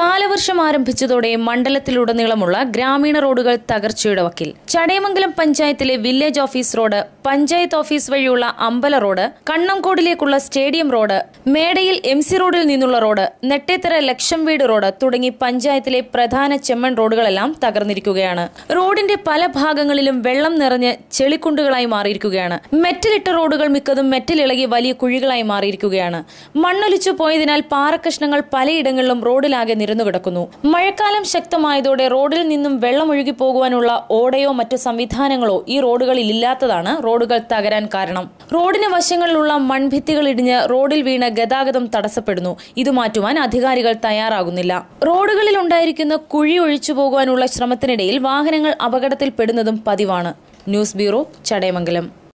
കാലവർഷം ആരംഭിച്ചതോടെ മണ്ഡലത്തിലുടനീളമുള്ള ഗ്രാമീണ റോഡുകൾ തകർച്ചയുടെ വക്കിൽ ചടയമംഗലം പഞ്ചായത്തിലെ village office road panchayat office വഴിയുള്ള അമ്പല റോഡ് കണ്ണംകോടിലേക്കുള്ള സ്റ്റേഡിയം റോഡ് മേടയിൽ എം സി റോഡിൽ നിന്നുള്ള റോഡ് നെട്ടേത്തറ ലക്ഷം വീട് റോഡ് തുടങ്ങി പഞ്ചായത്തിലെ പ്രധാന ചെമ്മൺ റോഡുകളെല്ലാം തകർന്നിരിക്കുകയാണ് റോഡിന്റെ പല ഭാഗങ്ങളിലും വെള്ളം നിറഞ്ഞ് ചെളിക്കുണ്ടുകളായി മാറിയിരിക്കുകയാണ് മെറ്റലിട്ട റോഡുകൾ മിക്കതും മെറ്റലിളകി വലിയ കുഴികളായി മാറിയിരിക്കുകയാണ് മണ്ണൊലിച്ചു പോയതിനാൽ പാറക്കഷ്ണങ്ങൾ പലയിടങ്ങളിലും റോഡിലാകെ നിരന്നു കിടക്കുന്നു മഴക്കാലം ശക്തമായതോടെ റോഡിൽ നിന്നും വെള്ളം ഒഴുകി പോകുവാനുള്ള ഓടയോ മറ്റു സംവിധാനങ്ങളോ ഈ റോഡുകളിൽ ഇല്ലാത്തതാണ് റോഡുകൾ തകരാൻ കാരണം റോഡിന് വശങ്ങളിലുള്ള മൺഭിത്തികൾ ഇടിഞ്ഞ് റോഡിൽ വീണ് ഗതാഗതം തടസ്സപ്പെടുന്നു ഇത് മാറ്റുവാൻ അധികാരികൾ തയ്യാറാകുന്നില്ല റോഡുകളിൽ ഉണ്ടായിരിക്കുന്ന കുഴി ഒഴിച്ചു പോകുവാനുള്ള ശ്രമത്തിനിടയിൽ വാഹനങ്ങൾ അപകടത്തിൽപ്പെടുന്നതും പതിവാണ് ന്യൂസ് ബ്യൂറോ ചടയമംഗലം